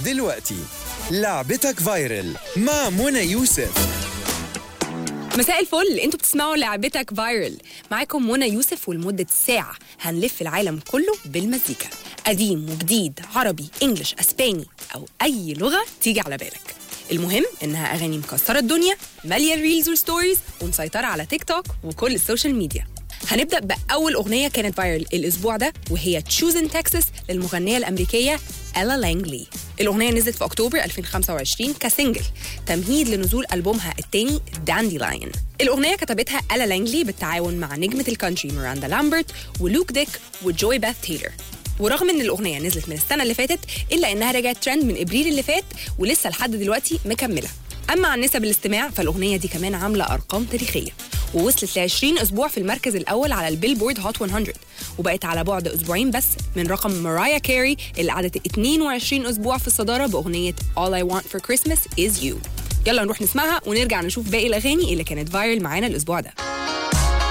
دلوقتي لعبتك فايرل مع منى يوسف مساء الفل انتوا بتسمعوا لعبتك فايرل معاكم منى يوسف ولمدة ساعة هنلف العالم كله بالمزيكا قديم وجديد عربي انجلش اسباني او اي لغة تيجي على بالك المهم انها اغاني مكسرة الدنيا مالية ريلز وستوريز ومسيطرة على تيك توك وكل السوشيال ميديا هنبدأ بأول أغنية كانت فايرل الأسبوع ده وهي تشوز ان تكساس للمغنية الأمريكية إلا لانجلي الأغنية نزلت في أكتوبر 2025 كسنجل تمهيد لنزول ألبومها الثاني داندي لاين الأغنية كتبتها إلا لانجلي بالتعاون مع نجمة الكانتري ميراندا لامبرت ولوك ديك وجوي باث تايلر ورغم ان الاغنيه نزلت من السنه اللي فاتت الا انها رجعت ترند من ابريل اللي فات ولسه لحد دلوقتي مكمله اما عن نسب الاستماع فالاغنيه دي كمان عامله ارقام تاريخيه ووصلت ل 20 اسبوع في المركز الاول على البيلبورد هوت 100 وبقت على بعد اسبوعين بس من رقم مرايا كاري اللي قعدت 22 اسبوع في الصداره باغنيه All I Want for Christmas Is You يلا نروح نسمعها ونرجع نشوف باقي الاغاني اللي كانت فايرل معانا الاسبوع ده